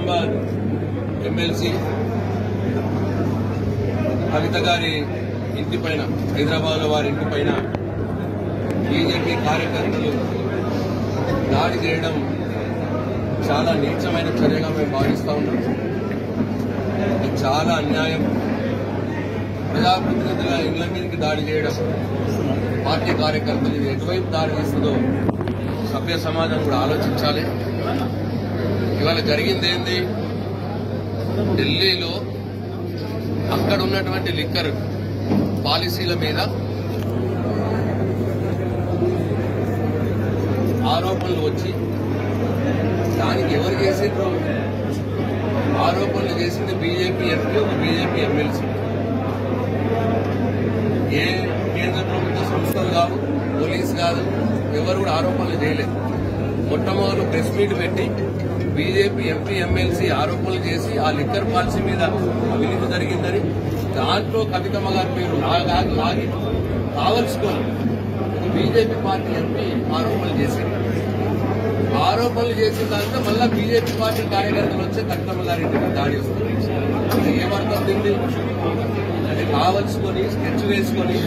Nizamabad MLC కవిత గారి ఇంటి పైన హైదరాబాద్ లో వారి ఇంటి పైన బీజేపీ కార్యకర్తలు దాడి చేయడం చాలా నీచమైన చర్యగా మేము భావిస్తా ఉన్నాం ఇది చాలా అన్యాయం ప్రజాప్రతినిధుల ఇళ్ల మీదకి దాడి చేయడం పార్టీ కార్యకర్తలు ఇది ఎటువైపు దాడి తీస్తుందో సభ్య సమాజం కూడా ఆలోచించాలి ఇవాళ జరిగింది ఏంది ఢిల్లీలో అక్కడ ఉన్నటువంటి లిక్కర్ పాలసీల మీద ఆరోపణలు వచ్చి దానికి ఎవరు చేసిండ్రు ఆరోపణలు చేసింది బీజేపీ ఎంపీ ఒక బీజేపీ ఎమ్మెల్సీ ఏ కేంద్ర ప్రభుత్వ సంస్థలు కాదు పోలీస్ కాదు ఎవరు కూడా ఆరోపణలు చేయలేదు మొట్టమొదటి ప్రెస్ మీట్ పెట్టి బీజేపీ ఎంపీ ఎమ్మెల్సీ ఆరోపణలు చేసి ఆ లిక్కర్ పాలసీ మీద అవినీతి జరిగిందని దాంట్లో కవితమ్మ గారి పేరు లాగి లాగి కావలసుకొని బీజేపీ పార్టీ ఎంపీ ఆరోపణలు చేసింది ఆరోపణలు చేసిన దాంట్లో మళ్ళా బీజేపీ పార్టీ కార్యకర్తలు వచ్చి కవితమ్మ గారి ఇంటికి దాడి వస్తుంది ఇది ఏమర్థం తింది అది కావలసుకొని స్కెచ్ వేసుకొని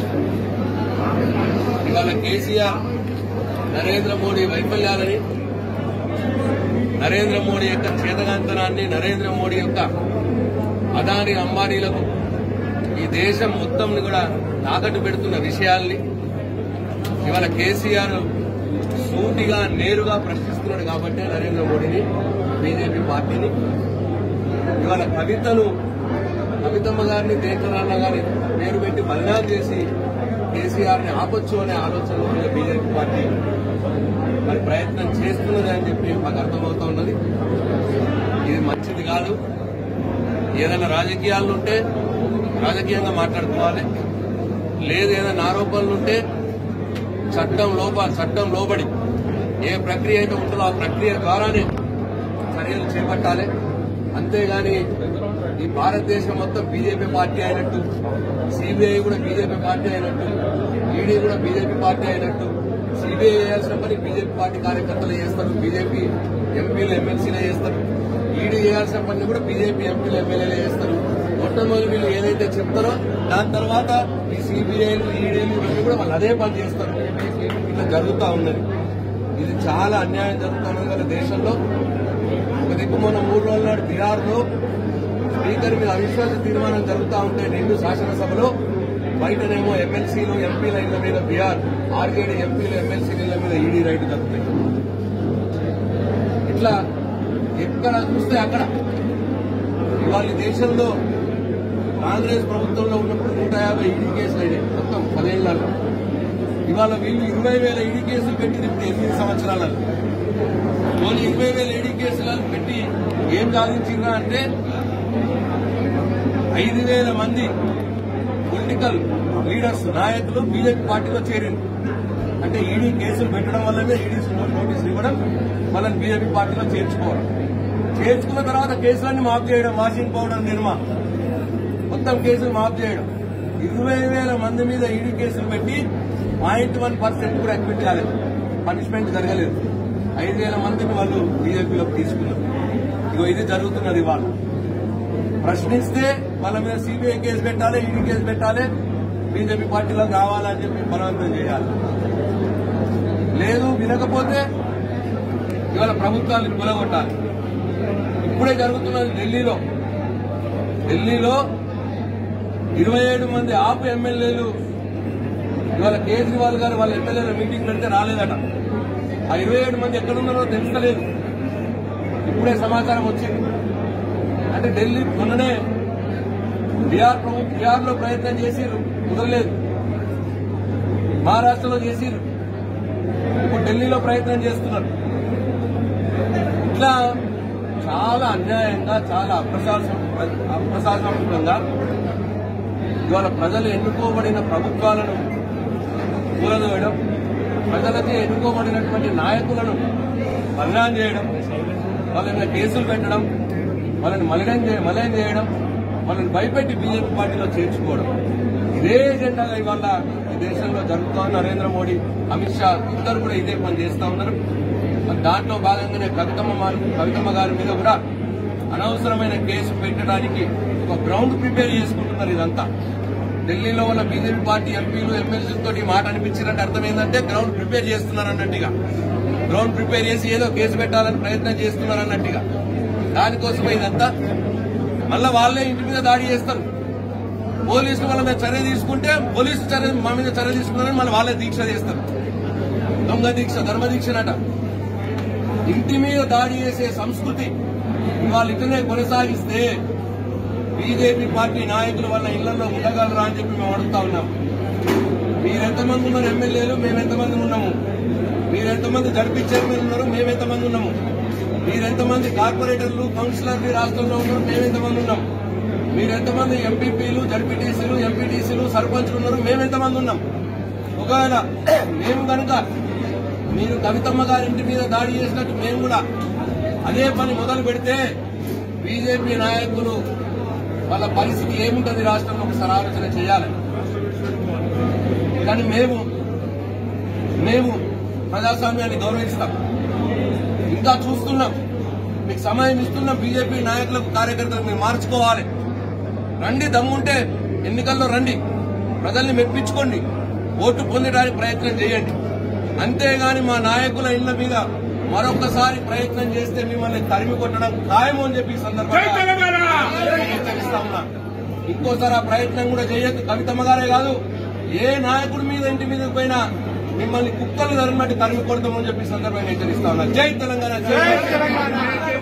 ఇవాళ కేసీఆర్ నరేంద్ర మోడీ వైఫల్యాలని నరేంద్ర మోడీ యొక్క చేతగాంతనాన్ని నరేంద్ర మోడీ యొక్క అదాని అంబానీలకు ఈ దేశం మొత్తం కూడా తాకట్టు పెడుతున్న విషయాల్ని ఇవాళ కేసీఆర్ సూటిగా నేరుగా ప్రశ్నిస్తున్నాడు కాబట్టి నరేంద్ర మోడీని బీజేపీ పార్టీని ఇవాళ కవితను కవితమ్మ గారిని దేశరాన్న గారి పేరు పెట్టి బలిదానం చేసి కేసీఆర్ ని ఆపొచ్చు అనే ఆలోచనలో బీజేపీ పార్టీ మరి ప్రయత్నం చేస్తున్నది అని చెప్పి మాకు అర్థమవుతా ఉన్నది ఇది మంచిది కాదు ఏదైనా రాజకీయాలు ఉంటే రాజకీయంగా మాట్లాడుకోవాలి లేదు ఏదైనా ఆరోపణలు ఉంటే చట్టం లోప చట్టం లోబడి ఏ ప్రక్రియ అయితే ఉంటుందో ఆ ప్రక్రియ ద్వారానే చర్యలు చేపట్టాలి అంతేగాని ఈ భారతదేశం మొత్తం బీజేపీ పార్టీ అయినట్టు సిబిఐ కూడా బీజేపీ పార్టీ అయినట్టు ఈడీ కూడా బీజేపీ పార్టీ అయినట్టు సిబిఐ చేయాల్సిన పని బీజేపీ పార్టీ కార్యకర్తలు చేస్తారు బీజేపీ ఎంపీలు ఎమ్మెల్సీలే చేస్తారు ఈడీ చేయాల్సిన పని కూడా బీజేపీ ఎంపీలు ఎమ్మెల్యేలే చేస్తారు మొట్టమొదటి వీళ్ళు ఏదైతే చెప్తారో దాని తర్వాత ఈ సిబిఐలు ఈడీలు ఇవన్నీ కూడా వాళ్ళు అదే పని చేస్తారు ఇట్లా జరుగుతూ ఉన్నది ఇది చాలా అన్యాయం జరుగుతున్నది కదా దేశంలో ఒక దిక్కు మొన్న మూడు రోజుల నాడు బీహార్లో స్పీకర్ మీద అవిశ్వాస తీర్మానం జరుగుతూ ఉంటే నిండు శాసనసభలో బయటనేమో ఎమ్మెల్సీలు ఎంపీల ఇళ్ల మీద బీహార్ ఆర్జేడీ ఎంపీలు ఎమ్మెల్సీల ఇళ్ల మీద ఈడీ రైట్ జరుగుతాయి ఇట్లా ఎక్కడ చూస్తే అక్కడ ఇవాళ ఈ దేశంలో కాంగ్రెస్ ప్రభుత్వంలో ఉన్నప్పుడు నూట యాభై ఈడీ కేసులు అయినాయి మొత్తం పదేళ్లలో ఇవాళ వీళ్ళు ఇరవై వేల ఈడీ కేసులు పెట్టింది ఇప్పుడు ఎనిమిది సంవత్సరాలలో వాళ్ళు ఇరవై వేల ఈడీ కేసులు పెట్టి ఏం సాధించిందా అంటే ఐదు వేల మంది పొలిటికల్ లీడర్స్ నాయకులు బీజేపీ పార్టీలో చేరింది అంటే ఈడీ కేసులు పెట్టడం వల్లనే ఈడీ నోటీసులు ఇవ్వడం వాళ్ళని బీజేపీ పార్టీలో చేర్చుకోవడం చేర్చుకున్న తర్వాత కేసులన్నీ మాఫ్ చేయడం వాషింగ్ పౌడర్ నిర్మా మొత్తం కేసులు మాఫ్ చేయడం ఇరవై వేల మంది మీద ఈడీ కేసులు పెట్టి పాయింట్ వన్ పర్సెంట్ కూడా అక్విట్ కాలేదు పనిష్మెంట్ జరగలేదు ఐదు వేల మందిని వాళ్ళు బీజేపీలోకి తీసుకున్నారు ఇగో ఇది జరుగుతున్నది ఇవాళ ప్రశ్నిస్తే వాళ్ళ మీద సిబిఐ కేసు పెట్టాలి ఈడీ కేసు పెట్టాలి బీజేపీ పార్టీలో కావాలని చెప్పి బలవంతం చేయాలి లేదు వినకపోతే ఇవాళ ప్రభుత్వాన్ని కూలగొట్టాలి ఇప్పుడే జరుగుతున్నది ఢిల్లీలో ఢిల్లీలో ఇరవై ఏడు మంది ఆపు ఎమ్మెల్యేలు ఇవాళ కేజ్రీవాల్ గారు వాళ్ళ ఎమ్మెల్యేల మీటింగ్ పెడితే రాలేదట ఆ ఇరవై ఏడు మంది ఎక్కడున్నారో తెలుస్తలేదు ఇప్పుడే సమాచారం వచ్చింది అంటే ఢిల్లీ మొన్ననే బీహార్ ప్రభు బీహార్ లో ప్రయత్నం చేసిర్రు కుదరలేదు మహారాష్ట్రలో చేసిర్రు ఇప్పుడు ఢిల్లీలో ప్రయత్నం చేస్తున్నారు ఇట్లా చాలా అన్యాయంగా చాలా అప్రశాస అప్రశాసనంగా ఇవాళ ప్రజలు ఎన్నుకోబడిన ప్రభుత్వాలను కూలదోయడం ప్రజలకి ఎన్నుకోబడినటువంటి నాయకులను బలిదానం చేయడం వాళ్ళ మీద కేసులు పెట్టడం వాళ్ళని మలినం చే- మలయం చేయడం వాళ్ళని భయపెట్టి బీజేపీ పార్టీలో చేర్చుకోవడం ఇదే ఎజెండాగా ఇవాళ ఈ దేశంలో జరుగుతూ ఉంది. నరేంద్ర మోడీ అమిత్ షా ఇద్దరు కూడా ఇదే పని చేస్తా ఉన్నారు మరి దాంట్లో భాగంగానే కవితమ్మ మారు- కవితమ్మ గారి మీద కూడా అనవసరమైన కేసు పెట్టడానికి ఒక గ్రౌండ్ ప్రిపేర్ చేసుకుంటున్నారు ఇదంతా ఢిల్లీలో ఉన్న బీజేపీ పార్టీ ఎంపీలు ఎమ్మెల్యేలతో ఈ మాట అనిపించినట్టు అర్థం ఏంటంటే గ్రౌండ్ ప్రిపేర్ చేస్తున్నారు అన్నట్టుగా గ్రౌండ్ ప్రిపేర్ చేసి ఏదో కేసు పెట్టాలని ప్రయత్నం చేస్తున్నారు అన్నట్టుగా దానికోసమే ఇదంతా మళ్ళా వాళ్ళే ఇంటి మీద దాడి చేస్తారు పోలీసులు వాళ్ళ మీద చర్య తీసుకుంటే పోలీసు చర్య మా మీద చర్య తీసుకున్నారని మళ్ళీ వాళ్ళే దీక్ష చేస్తారు దొంగ దీక్ష ధర్మ దీక్షనట ఇంటి మీద దాడి చేసే సంస్కృతి ఇవాళ ఇతనే కొనసాగిస్తే బీజేపీ పార్టీ నాయకుల వల్ల ఇళ్లలో ఉండగలరా అని చెప్పి మేము అడుగుతా ఉన్నాం మీరెంతమంది ఉన్నారు ఎమ్మెల్యేలు మేమెంతమంది ఉన్నాము మీరెంతమంది జడ్పీ చైర్మన్ ఉన్నారు మేమెంతమంది ఉన్నాము మీరెంతమంది కార్పొరేటర్లు కౌన్సిలర్లు రాష్ట్రంలో ఉన్నారు మేమెంతమంది ఉన్నాం మీరెంతమంది ఎంపీపీలు జడ్పీటీసీలు ఎంపీటీసీలు సర్పంచ్లు ఉన్నారు మేమెంతమంది ఉన్నాం ఒకవేళ మేము కనుక మీరు కవితమ్మ గారి ఇంటి మీద దాడి చేసినట్టు మేము కూడా అదే పని మొదలు పెడితే బీజేపీ నాయకులు వాళ్ళ పరిస్థితి ఏముంటుంది రాష్ట్రంలో ఒకసారి ఆలోచన చేయాలి కానీ మేము మేము ప్రజాస్వామ్యాన్ని గౌరవిస్తాం ఇంకా చూస్తున్నాం మీకు సమయం ఇస్తున్న బీజేపీ నాయకులకు కార్యకర్తలకు మీరు మార్చుకోవాలి రండి దమ్ముంటే ఎన్నికల్లో రండి ప్రజల్ని మెప్పించుకోండి ఓటు పొందడానికి ప్రయత్నం చేయండి అంతేగాని మా నాయకుల ఇళ్ల మీద మరొకసారి ప్రయత్నం చేస్తే మిమ్మల్ని తరిమి కొట్టడం ఖాయము అని చెప్పి ఈ సందర్భంగా హెచ్చరిస్తా ఉన్నా ఇంకోసారి ఆ ప్రయత్నం కూడా చేయొద్దు కవితమ్మ గారే కాదు ఏ నాయకుడి మీద ఇంటి మీద పోయినా మిమ్మల్ని కుక్కలు తరిమినట్టు తరిమి కొడతామని చెప్పి ఈ సందర్భంగా హెచ్చరిస్తా ఉన్నా జై తెలంగాణ జై తెలంగాణ